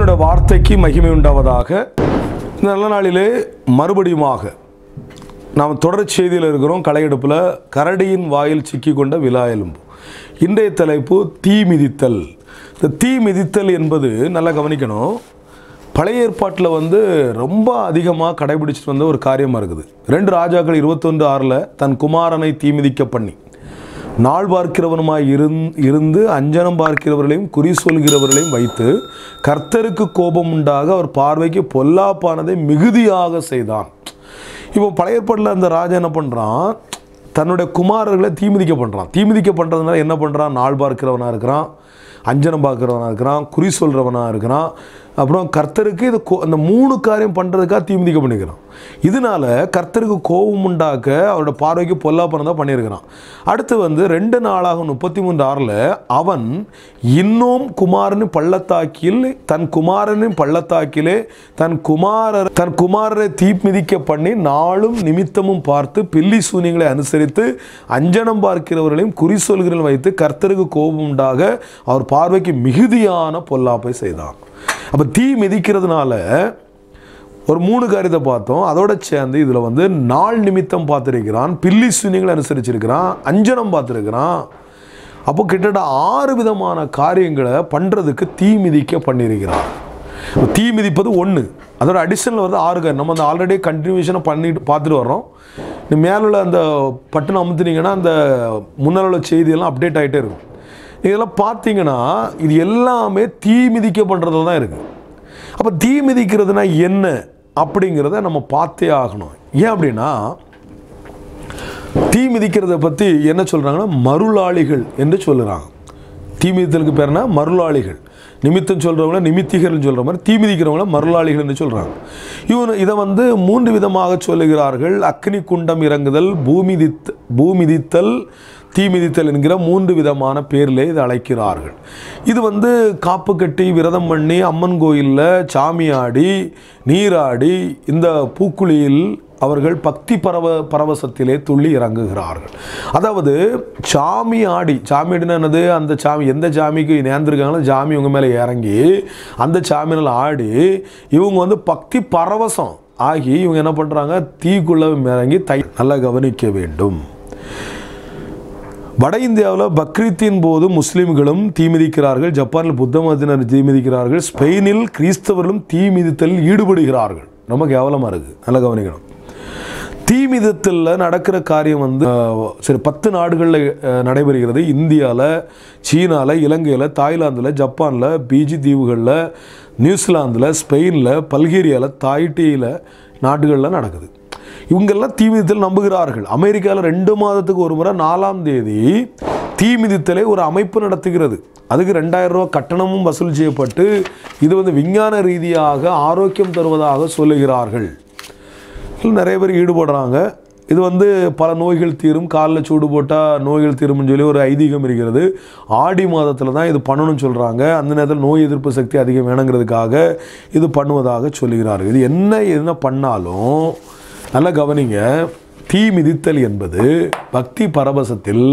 தேவனுடைய வார்த்தைக்கு மகிமை உண்டாவதாக இந்த நல்ல நாளிலே மறுபடியுமாக நாம் தொடர் செய்தியில் இருக்கிறோம் கலையெடுப்பில் கரடியின் வாயில் சிக்கி கொண்ட விலா எலும்பு இன்றைய தலைப்பு தீ மிதித்தல் இந்த தீ மிதித்தல் என்பது நல்லா கவனிக்கணும் பழைய ஏற்பாட்டில் வந்து ரொம்ப அதிகமாக கடைபிடிச்சிட்டு வந்த ஒரு காரியமாக இருக்குது ரெண்டு ராஜாக்கள் இருபத்தொன்று ஆறில் தன் குமாரனை தீ மிதிக்க பண்ணி நாள் பார்க்கிறவனுமாய் இருந் இருந்து அஞ்சனம் பார்க்கிறவர்களையும் குறி சொல்கிறவர்களையும் வைத்து கர்த்தருக்கு கோபம் உண்டாக அவர் பார்வைக்கு பொல்லாப்பானதை மிகுதியாக செய்தான் இப்போ பழைய ஏற்பாட்டில் அந்த ராஜா என்ன பண்ணுறான் தன்னுடைய குமாரர்களை தீமிதிக்க பண்ணுறான் தீமிதிக்க பண்ணுறதுனால என்ன பண்ணுறான் நாள் பார்க்கிறவனாக இருக்கிறான் அஞ்சனம் பார்க்குறவனாக இருக்கிறான் குறி சொல்கிறவனாக இருக்கிறான் அப்புறம் கர்த்தருக்கு இது கோ- அந்த மூணு காரியம் பண்ணுறதுக்காக தீமிதிக்க பண்ணிக்கிறான் இதனால கர்த்தருக்கு கோபம் உண்டாக்க அவரோட பார்வைக்கு பொல்லாப்பனம் தான் பண்ணியிருக்கிறான் அடுத்து வந்து ரெண்டு நாளாக முப்பத்தி மூன்று ஆறில் அவன் இன்னும் குமாரனின் பள்ளத்தாக்கில் தன் குமாரனின் பள்ளத்தாக்கிலே தன் குமாரர் தன் குமாரரை தீ மிதிக்க பண்ணி நாளும் நிமித்தமும் பார்த்து பில்லி சூனியங்களை அனுசரித்து அஞ்சனம் பார்க்கிறவர்களையும் குறி சொல்கிறவர்களையும் வைத்து கர்த்தருக்கு கோபம் உண்டாக அவர் பார்வைக்கு மிகுதியான பொல்லாப்பை செய்தான் அப்போ தீ மிதிக்கிறதுனால ஒரு மூணு காரியத்தை பார்த்தோம் அதோட சேர்ந்து இதில் வந்து நாள் நிமித்தம் பார்த்துருக்கிறான் பில்லி சூனியங்களை அனுசரிச்சிருக்கிறான் அஞ்சனம் பார்த்துருக்கிறான் அப்போ கிட்டத்தட்ட ஆறு விதமான காரியங்களை பண்ணுறதுக்கு தீ மிதிக்க பண்ணியிருக்கிறான் இப்ப தீ மிதிப்பது ஒன்று அதோட அடிஷனில் வந்து ஆறு காரியம் நம்ம அந்த ஆல்ரெடி கண்டினியூஷனாக பண்ணிட்டு பார்த்துட்டு வர்றோம் இந்த மேலுள்ள அந்த பட்டனை அமுத்துனீங்கன்னா அந்த முன்னால் உள்ள செய்தியெல்லாம் அப்டேட் ஆகிட்டே இருக்கும் இதெல்லாம் பார்த்தீங்கன்னா இது எல்லாமே தீ மிதிக்க பண்ணுறதுல தான் இருக்குது அப்போ தீ மிதிக்கிறதுனா என்ன அப்படிங்கிறத நம்ம பார்த்தே ஆகணும் ஏன் அப்படின்னா தீ மிதிக்கிறத பற்றி என்ன சொல்கிறாங்கன்னா மருளாளிகள் என்று சொல்லுறாங்க தீ மிதித்தலுக்கு பேர்னா மருளாளிகள் நிமித்தம் சொல்கிறவங்கள நிமித்திகர்னு சொல்கிற மாதிரி தீ மிதிக்கிறவங்கள மருளாளிகள் என்று சொல்கிறாங்க இவன் இதை வந்து மூன்று விதமாக சொல்லுகிறார்கள் அக்னி குண்டம் இறங்குதல் பூமிதித் பூமிதித்தல் தீ மிதித்தல் என்கிற மூன்று விதமான பேரில் இதை அழைக்கிறார்கள் இது வந்து காப்பு கட்டி விரதம் பண்ணி அம்மன் கோயிலில் சாமி ஆடி நீராடி இந்த பூக்குழியில் அவர்கள் பக்தி பரவ பரவசத்திலே துள்ளி இறங்குகிறார்கள் அதாவது சாமி ஆடி சாமி ஆடினா என்னது அந்த சாமி எந்த சாமிக்கு நேர்ந்திருக்காங்களோ சாமி இவங்க மேலே இறங்கி அந்த சாமியில் ஆடி இவங்க வந்து பக்தி பரவசம் ஆகி இவங்க என்ன பண்ணுறாங்க தீக்குள்ள இறங்கி தை நல்லா கவனிக்க வேண்டும் வட இந்தியாவில் பக்ரீத்தின் போது முஸ்லிம்களும் தீ மிதிக்கிறார்கள் ஜப்பானில் புத்த மதத்தினர் தீ மிதிக்கிறார்கள் ஸ்பெயினில் கிறிஸ்தவர்களும் தீ மிதித்தலில் ஈடுபடுகிறார்கள் ரொம்ப கேவலமாக இருக்குது நல்லா கவனிக்கணும் தீ மிதித்தலில் நடக்கிற காரியம் வந்து அஹ், சரி பத்து நாடுகளில் அஹ், நடைபெறுகிறது இந்தியாவில் சீனாவில் இலங்கையில் தாய்லாந்தில் ஜப்பானில் பிஜி தீவுகளில் நியூசிலாந்தில் ஸ்பெயினில் பல்கேரியாவில் தாய்டியில் நாடுகளில் நடக்குது இவங்கெல்லாம் தீ மிதித்தல் நம்புகிறார்கள் அமெரிக்காவில் ரெண்டு மாதத்துக்கு ஒரு முறை நாலாம் தேதி தீ மிதித்தலை ஒரு அமைப்பு நடத்துகிறது அதுக்கு ரெண்டாயிரம் ரூபா கட்டணமும் வசூல் செய்யப்பட்டு இது வந்து விஞ்ஞான ரீதியாக ஆரோக்கியம் தருவதாக சொல்லுகிறார்கள் இதில் நிறைய பேர் ஈடுபடுறாங்க இது வந்து பல நோய்கள் தீரும் காலில் சூடு போட்டால் நோய்கள் தீரும்னு சொல்லி ஒரு ஐதீகம் இருக்கிறது ஆடி மாதத்தில் தான் இது பண்ணணும்னு சொல்கிறாங்க அந்த நேரத்தில் நோய் எதிர்ப்பு சக்தி அதிகம் வேணுங்கிறதுக்காக இது பண்ணுவதாக சொல்லுகிறார்கள் இது என்ன என்ன பண்ணாலும் நல்லா கவனிங்க தீ மிதித்தல் என்பது பக்தி பரவசத்தில்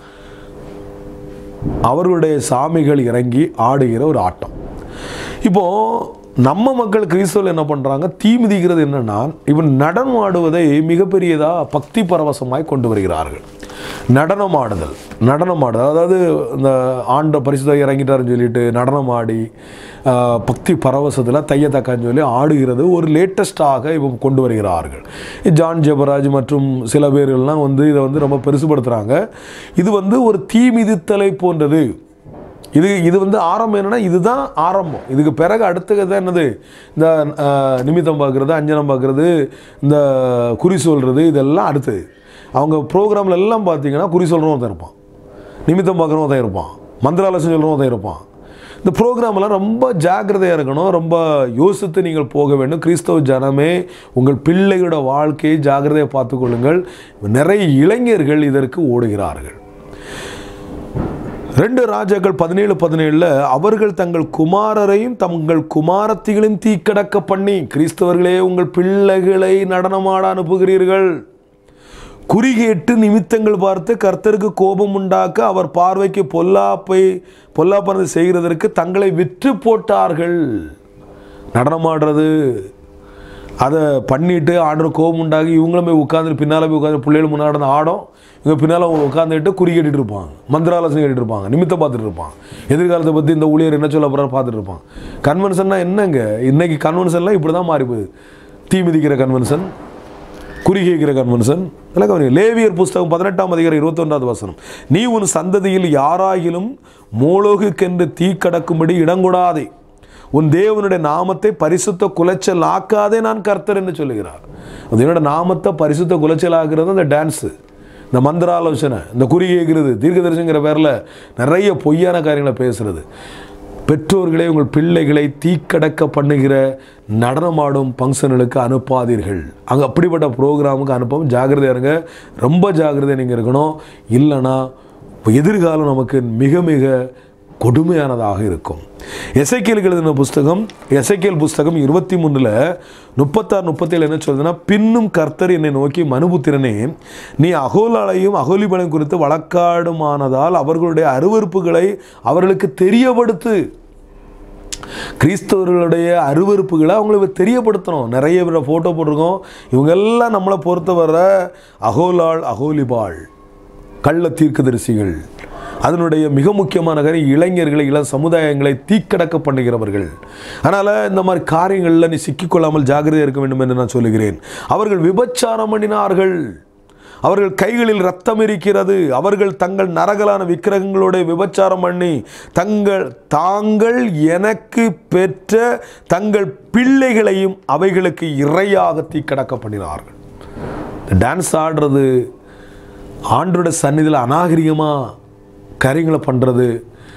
அவர்களுடைய சாமிகள் இறங்கி ஆடுகிற ஒரு ஆட்டம் இப்போ நம்ம மக்கள் கிறிஸ்தவர்கள் என்ன பண்ணுறாங்க தீ மிதிக்கிறது என்னன்னா இவன் நடனம் ஆடுவதை மிகப்பெரியதாக பக்தி பரவசமாய் கொண்டு வருகிறார்கள் நடனம் ஆடுதல் நடனம் ஆடுதல் அதாவது இந்த ஆண்ட பரிசுத்த இறங்கிட்டாருன்னு சொல்லிட்டு நடனம் ஆடி ஆஹ், பக்தி பரவசத்தில் தைய தக்கான்னு சொல்லி ஆடுகிறது ஒரு லேட்டஸ்டாக இவங்க கொண்டு வருகிறார்கள் ஜான் ஜெபராஜ் மற்றும் சில பேர்கள்லாம் வந்து இதை வந்து ரொம்ப பெருசுபடுத்துகிறாங்க இது வந்து ஒரு தீ மிதித்தலை போன்றது இது இது வந்து ஆரம்பம் என்னன்னா இதுதான் ஆரம்பம் இதுக்கு பிறகு அடுத்தது என்னது இந்த அஹ், நிமித்தம் பார்க்குறது அஞ்சனம் பார்க்குறது இந்த குறி சொல்கிறது இதெல்லாம் அடுத்தது அவங்க ப்ரோக்ராமில் எல்லாம் பார்த்தீங்கன்னா குறி சொல்கிறவன் தான் இருப்பான் நிமித்தம் பார்க்குறவன் தான் இருப்பான் மந்திராலோசனை சொல்கிறவன் தான் இருப்பான் இந்த ப்ரோக்ராமெல்லாம் ரொம்ப ஜாக்கிரதையாக இருக்கணும் ரொம்ப யோசித்து நீங்கள் போக வேண்டும் கிறிஸ்தவ ஜனமே உங்கள் பிள்ளைகளோட வாழ்க்கையை ஜாக்கிரதையாக பார்த்துக்கொள்ளுங்கள் நிறைய இளைஞர்கள் இதற்கு ஓடுகிறார்கள் ரெண்டு ராஜாக்கள் பதினேழு பதினேழில் அவர்கள் தங்கள் குமாரரையும் தங்கள் குமாரத்திகளையும் தீக்கடக்க பண்ணி கிறிஸ்தவர்களே உங்கள் பிள்ளைகளை நடனமாட அனுப்புகிறீர்கள் குறிகேட்டு நிமித்தங்கள் பார்த்து கர்த்தருக்கு கோபம் உண்டாக்க அவர் பார்வைக்கு பொல்லாப்பை பொல்லாப்பனது செய்கிறதற்கு தங்களை விற்று போட்டார்கள் நடனமாடுறது அதை பண்ணிட்டு ஆடுற கோபம் உண்டாகி இவங்களும் போய் உட்காந்து பின்னால் போய் உட்காந்து பிள்ளைகள் முன்னாடி நடந்து ஆடும் இவங்க பின்னால் உட்காந்துட்டு குறி கேட்டுட்டு இருப்பாங்க மந்திர ஆலோசனை கேட்டுட்டு இருப்பாங்க நிமித்தம் பார்த்துட்டு இருப்பான் எதிர்காலத்தை பற்றி இந்த ஊழியர் என்ன சொல்ல போகிறார் பார்த்துட்டு இருப்பான் கன்வென்ஷன்னா என்னங்க இன்னைக்கு கன்வென்ஷன்லாம் இப்படி தான் மாறி போகுது தீ மிதிக்கிற கன்வென்ஷன் குறி கேட்கிற கன்வென்ஷன் இதெல்லாம் கவனிங்க லேவியர் புஸ்தகம் பதினெட்டாம் அதிகாரம் இருபத்தொன்றாவது வசனம் நீ உன் சந்ததியில் யாராகிலும் மோலோகுக்கென்று தீ கடக்கும்படி இடங்கொடாதே உன் தேவனுடைய நாமத்தை பரிசுத்த குலைச்சல் ஆக்காதே நான் கர்த்தர் என்று சொல்லுகிறார் அது என்னோட நாமத்தை பரிசுத்த குலைச்சல் ஆக்குறது அந்த டான்ஸு இந்த மந்திர ஆலோசனை இந்த குறி கேட்கிறது தீர்க்கதரிசிங்கிற பேரில் நிறைய பொய்யான காரியங்களை பேசுறது பெற்றோர்களே உங்கள் பிள்ளைகளை தீக்கடக்க பண்ணுகிற நடனமாடும் ஃபங்க்ஷன்களுக்கு அனுப்பாதீர்கள் அங்கே அப்படிப்பட்ட ப்ரோக்ராமுக்கு அனுப்பாமல் ஜாக்கிரதையாக இருங்க ரொம்ப ஜாக்கிரதையாக நீங்கள் இருக்கணும் இல்லைன்னா இப்போ எதிர்காலம் நமக்கு மிக மிக கொடுமையானதாக இருக்கும் எசைக்கியலுக்கு எழுதின புஸ்தகம் எசைக்கியல் புஸ்தகம் இருபத்தி மூணில் முப்பத்தாறு முப்பத்தேழு என்ன சொல்லுதுன்னா பின்னும் கர்த்தர் என்னை நோக்கி மனுபுத்திரனே நீ அகோலாலையும் அகோலிபலையும் குறித்து வழக்காடுமானதால் அவர்களுடைய அருவருப்புகளை அவர்களுக்கு தெரியப்படுத்து கிறிஸ்தவர்களுடைய அருவருப்புகளை அவங்களுக்கு தெரியப்படுத்தணும் நிறைய பேரை ஃபோட்டோ போட்டிருக்கோம் இவங்கெல்லாம் நம்மளை பொறுத்தவரை அகோலாள் அகோலிபாள் கள்ள தீர்க்கதரிசிகள் அதனுடைய மிக முக்கியமான காரியம் இளைஞர்களை இளம் சமுதாயங்களை தீக்கடக்க பண்ணுகிறவர்கள் அதனால் இந்த மாதிரி காரியங்களில் நீ சிக்கிக்கொள்ளாமல் ஜாகிரதையாக இருக்க வேண்டும் என்று நான் சொல்லுகிறேன் அவர்கள் விபச்சாரம் பண்ணினார்கள் அவர்கள் கைகளில் ரத்தம் இருக்கிறது அவர்கள் தங்கள் நரகலான விக்கிரகங்களோட விபச்சாரம் பண்ணி தங்கள் தாங்கள் எனக்கு பெற்ற தங்கள் பிள்ளைகளையும் அவைகளுக்கு இரையாக தீக்கடக்க பண்ணினார்கள் டான்ஸ் ஆடுறது ஆண்டோட சந்நிதியில் அநாகரிகமாக காரியங்களை பண்ணுறது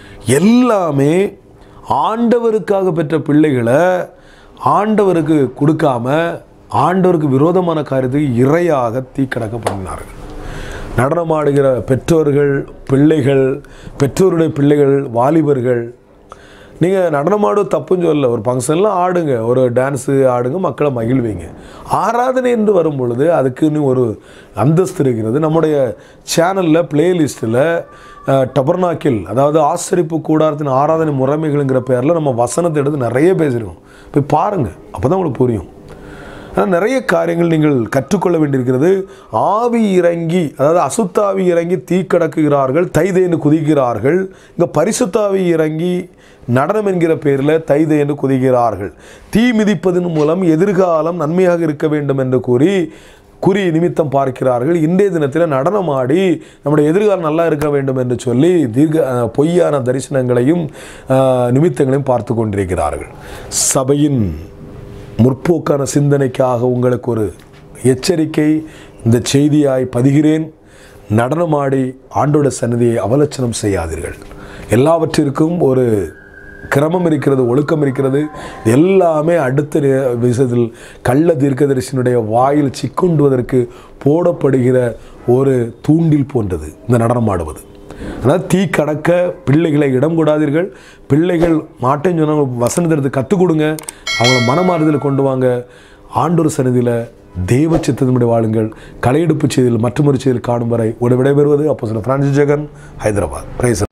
எல்லாமே ஆண்டவருக்காக பெற்ற பிள்ளைகளை ஆண்டவருக்கு கொடுக்காம ஆண்டவருக்கு விரோதமான காரியத்துக்கு இரையாக தீக்கடக்க பண்ணினார்கள் நடனமாடுகிற பெற்றோர்கள் பிள்ளைகள் பெற்றோருடைய பிள்ளைகள் வாலிபர்கள் நீங்கள் நடனமாடு தப்புன்னு சொல்லல ஒரு ஃபங்க்ஷன்லாம் ஆடுங்க ஒரு டான்ஸு ஆடுங்க மக்களை மகிழ்வீங்க ஆராதனை என்று வரும் பொழுது அதுக்குன்னு ஒரு அந்தஸ்து இருக்கிறது நம்முடைய சேனலில் பிளேலிஸ்ட்டில் டபர்னாக்கில் அதாவது ஆசரிப்பு கூடாரத்தின் ஆராதனை முறைமைகள்ங்கிற பேரில் நம்ம வசனத்தை எடுத்து நிறைய பேசியிருக்கோம் போய் பாருங்கள் அப்போ தான் உங்களுக்கு புரியும் ஆனால் நிறைய காரியங்கள் நீங்கள் கற்றுக்கொள்ள வேண்டியிருக்கிறது ஆவி இறங்கி அதாவது அசுத்தாவி இறங்கி தீக்கடக்குகிறார்கள் தைதேன்னு குதிக்கிறார்கள் இங்கே பரிசுத்தாவி இறங்கி நடனம் என்கிற பேரில் தைதேன்னு குதிக்கிறார்கள் தீ மிதிப்பதன் மூலம் எதிர்காலம் நன்மையாக இருக்க வேண்டும் என்று கூறி குறி நிமித்தம் பார்க்கிறார்கள் இன்றைய தினத்தில் நடனமாடி நம்முடைய எதிர்காலம் நல்லா இருக்க வேண்டும் என்று சொல்லி தீர்க்க அஹ், பொய்யான தரிசனங்களையும் அஹ், நிமித்தங்களையும் பார்த்து கொண்டிருக்கிறார்கள் சபையின் முற்போக்கான சிந்தனைக்காக உங்களுக்கு ஒரு எச்சரிக்கை இந்த செய்தியாய் பதிகிறேன் நடனமாடி ஆண்டோட சன்னதியை அவலட்சணம் செய்யாதீர்கள் எல்லாவற்றிற்கும் ஒரு கிரமம் இருக்கிறது ஒழுக்கம் இருக்கிறது எல்லாமே அடுத்த நே- விஷயத்தில் கள்ள தீர்க்கதரிசனுடைய வாயில் சிக்குண்டுவதற்கு போடப்படுகிற ஒரு தூண்டில் போன்றது இந்த நடனமாடுவது அதனால் தீ கடக்க பிள்ளைகளை இடம் கொடாதீர்கள் பிள்ளைகள் மாட்டேன்னு சொன்னாங்க வசனத்தை எடுத்து கற்றுக் கொடுங்க அவங்கள மனமாறுதல் கொண்டு வாங்க ஆண்டொரு சன்னதியில் தெய்வ சித்தத்தின்படி வாழுங்கள் கலையெடுப்பு செய்தியில் மற்றொரு செய்தியில் காணும் வரை ஒரு விடைபெறுவது அப்போ சில பிரான்சிஸ் ஜெகன் ஹைதராபாத் பிரைஸ்